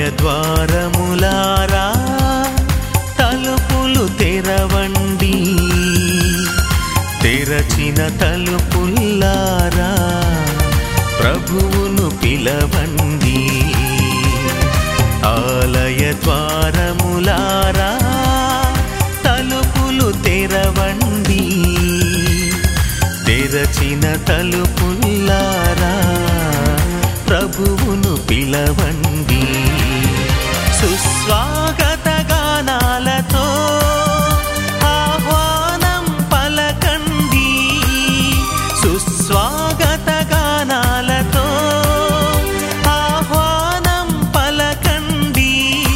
ద్వారములారా తలుపులు తెరవండి తెరచిన తలుపుల్లారా ప్రభువును పిలవండి ఆలయ ద్వారములారా తలుపులు తెరవండి తెరచిన తలుపుల్లారా ప్రభువును పిలవండి సుస్వాగత గానాలతో ఆహ్వానం పలకండి సుస్వాగత గానాలతో ఆహ్వానం పలకండి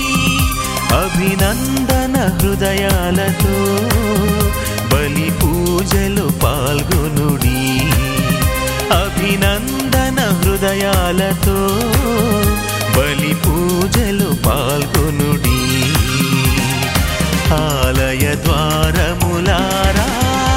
అభినందన హృదయాలతో బలి పూజలు పాల్గొనుడి అభినందన హృదయాలతో బలి పూజలు పాల్గొనుడి ఆలయ ద్వారములారా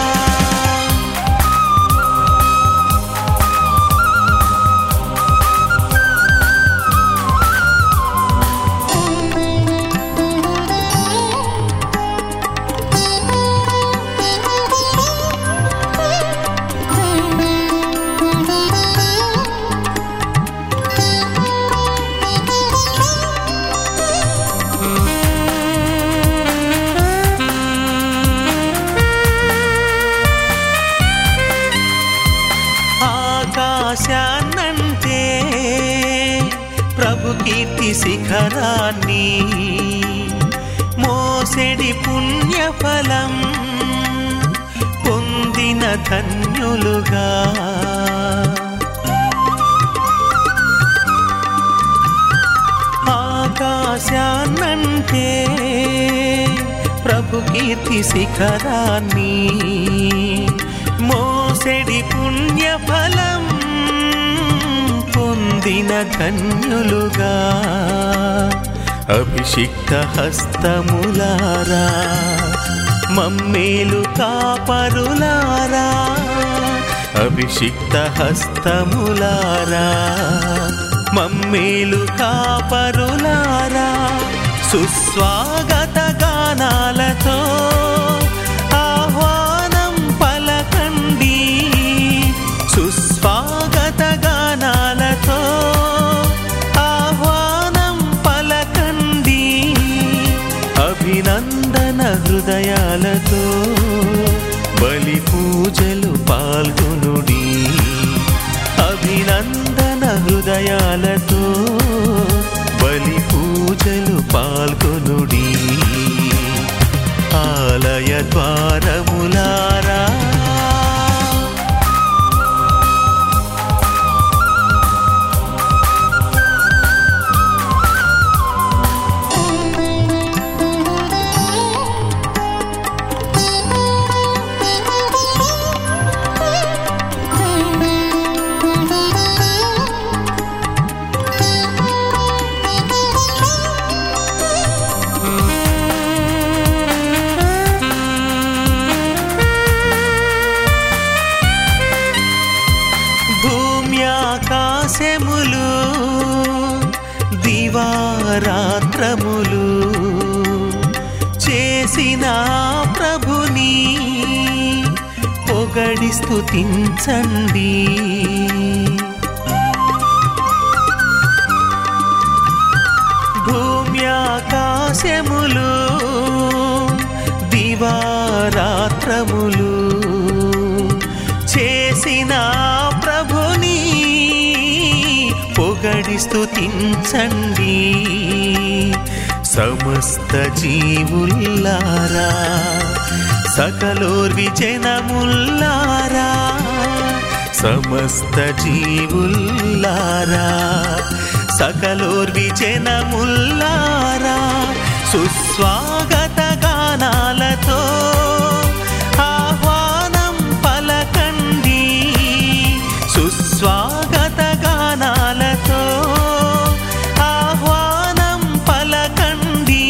ఆకాశాన్నంటే ప్రభు కీర్తి శిఖరాన్ని మోసెడి పుణ్యఫలం పొందిన ధన్యులుగా ఆకాశాన్నంటే ప్రభు కీర్తి శిఖరాన్ని మోసెడి పుణ్యఫలం పొందిన ధన్యులుగా అభిషిక్త హస్తములారా మమ్మేలు కాపరులారా అభిషిక్త హస్తములారా మమ్మేలు కాపరులారా సుస్వాగత గానాలతో ఆహ్వానం పలకండి సుస్వాగత గానాలతో ఆహ్వానం పలకండి అభినందన హృదయాలతో బలి పూజలు పాల్గొనుడి అభినందన హృదయాలతో బలి పూజలు పాల్గొనుడి ఆలయ ద్వారములారా భూమ్యాకాశములు దివారాత్రములు చేసిన ప్రభుని పొగడి స్థుతించండి భూమ్యాకాశములు దివారాత్రములు చేసిన ప్రభుని పొగడి స్థుతించండి సమస్త జీవుల్లారా సకలోర్వి జనముల్లారా సమస్త జీవుల్లారా సకలోర్వి జనముల్లారా సుస్వాగత గానాలతో ఆహ్వానం పలకండి సుస్వాగత గానాలతో ఆహ్వానం పలకండి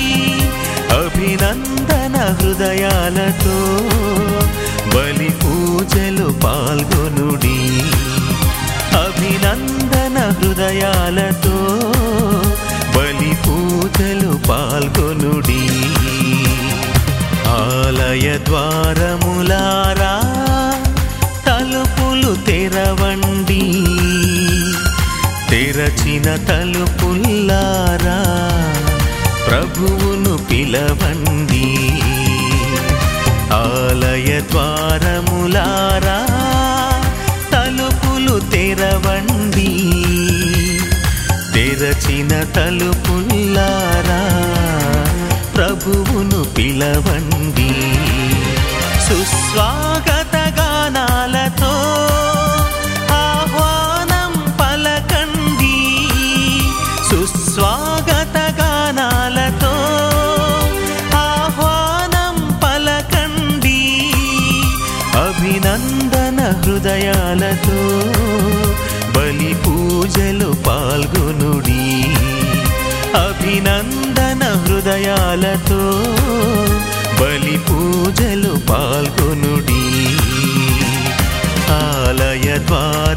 అభినందన హృదయాలతో బలి పూజలు పాల్గొనుడి అభినందన హృదయాలతో బలి పూజలు పాల్గొనుడి ఆలయ ద్వారములారా తలుపులు తెరవండి తెరచిన తలుపుల్లారా ప్రభువును పిలవండి ఆలయ ద్వారములారా తలుపులు తెరవండి తెరచిన తలుపుల్లారా ప్రభువును పిలవండి సుస్వాగత గానాలతో ఆహ్వానం పలకండి సుస్వాగత గానాలతో ఆహ్వానం పలకండి అభినందన హృదయాలతో బలి పూజలు పాల్గొనుడి అభినందన హృదయాలతో బలి పూజలు పాల్గొనుడి ఆలయ ద్వార